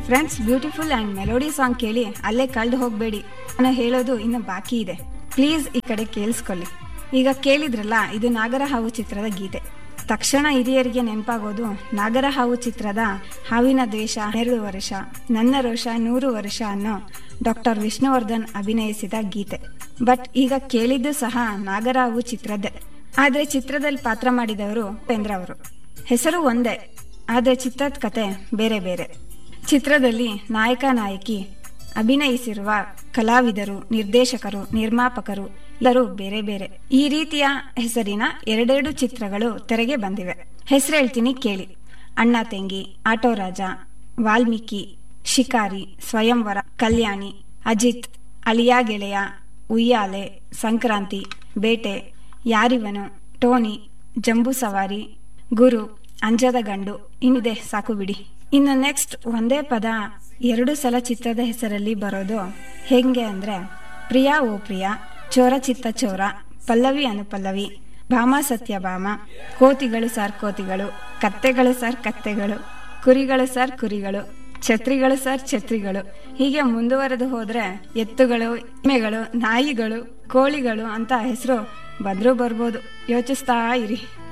friends beautiful and melody song ಕೇಳಿ ಅಲ್ಲೇ ಕಳ್ದು ಹೋಗಬೇಡಿ ನಾನು ಹೇಳೋದು ಇನ್ನು ಬಾಕಿ ಇದೆ ಪ್ಲೀಸ್ ಈ ಕಡೆ ಕೇಳಿಸ್ಕೊಳ್ಳಿ ಈಗ ಕೇಳಿದ್ರಲ್ಲ ಇದು ನಾಗರಹಾವು ಚಿತ್ರದ ಗೀತೆ ತಕ್ಷಣ ಹಿರಿಯರಿಗೆ ನೆನಪಾಗೋದು ನಾಗರಹಾವು ಚಿತ್ರದ ಹಾವಿನ ದ್ವೇಷ ಹನ್ನೆರಡು ವರ್ಷ ನನ್ನ ರೋಷ ನೂರು ವರ್ಷ ಅನ್ನೋ ಡಾಕ್ಟರ್ ವಿಷ್ಣುವರ್ಧನ್ ಅಭಿನಯಿಸಿದ ಗೀತೆ ಬಟ್ ಈಗ ಕೇಳಿದ್ದು ಸಹ ನಾಗರಹಾವು ಚಿತ್ರದ್ದೇ ಆದ್ರೆ ಚಿತ್ರದಲ್ಲಿ ಪಾತ್ರ ಮಾಡಿದವರು ಉಪೇಂದ್ರ ಅವರು ಹೆಸರು ಒಂದೇ ಆದ್ರೆ ಚಿತ್ರದ ಕತೆ ಬೇರೆ ಬೇರೆ ಚಿತ್ರದಲ್ಲಿ ನಾಯಕ ನಾಯಕಿ ಅಭಿನಯಿಸಿರುವ ಕಲಾವಿದರು ನಿರ್ದೇಶಕರು ನಿರ್ಮಾಪಕರು ಎಲ್ಲರೂ ಬೇರೆ ಬೇರೆ ಈ ರೀತಿಯ ಹೆಸರಿನ ಎರಡೆರಡು ಚಿತ್ರಗಳು ತೆರೆಗೆ ಬಂದಿವೆ ಹೆಸರು ಹೇಳ್ತೀನಿ ಕೇಳಿ ಅಣ್ಣ ತಂಗಿ ಆಟೋ ರಾಜ ವಾಲ್ಮೀಕಿ ಶಿಕಾರಿ ಸ್ವಯಂವರ ಕಲ್ಯಾಣಿ ಅಜಿತ್ ಅಲಿಯಾ ಗೆಳೆಯ ಉಯ್ಯಾಲೆ ಸಂಕ್ರಾಂತಿ ಬೇಟೆ ಯಾರಿವನು ಟೋನಿ ಜಂಬೂ ಸವಾರಿ ಗುರು ಅಂಜದ ಗಂಡು ಇನ್ನಿದೆ ಸಾಕು ಬಿಡಿ ಇನ್ನು ನೆಕ್ಸ್ಟ್ ಒಂದೇ ಪದ ಎರಡು ಸಲ ಚಿತ್ರದ ಹೆಸರಲ್ಲಿ ಬರೋದು ಹೆಂಗೆ ಅಂದ್ರೆ ಪ್ರಿಯಾ ಓ ಪ್ರಿಯಾ ಚೋರ ಚಿತ್ತ ಚೋರ ಪಲ್ಲವಿ ಅನುಪಲ್ಲವಿ ಭಾಮ ಸತ್ಯಭಾಮ ಕೋತಿಗಳು ಸರ್ ಕೋತಿಗಳು ಕತ್ತೆಗಳು ಸರ್ ಕತ್ತೆಗಳು ಕುರಿಗಳು ಸರ್ ಕುರಿಗಳು ಛತ್ರಿಗಳು ಸರ್ ಛತ್ರಿಗಳು ಹೀಗೆ ಮುಂದುವರೆದು ಹೋದ್ರೆ ಎತ್ತುಗಳು ಎಮ್ಮೆಗಳು ನಾಯಿಗಳು ಕೋಳಿಗಳು ಅಂತ ಹೆಸರು ಬಂದ್ರೂ ಬರ್ಬೋದು ಯೋಚಿಸ್ತಾ ಇರಿ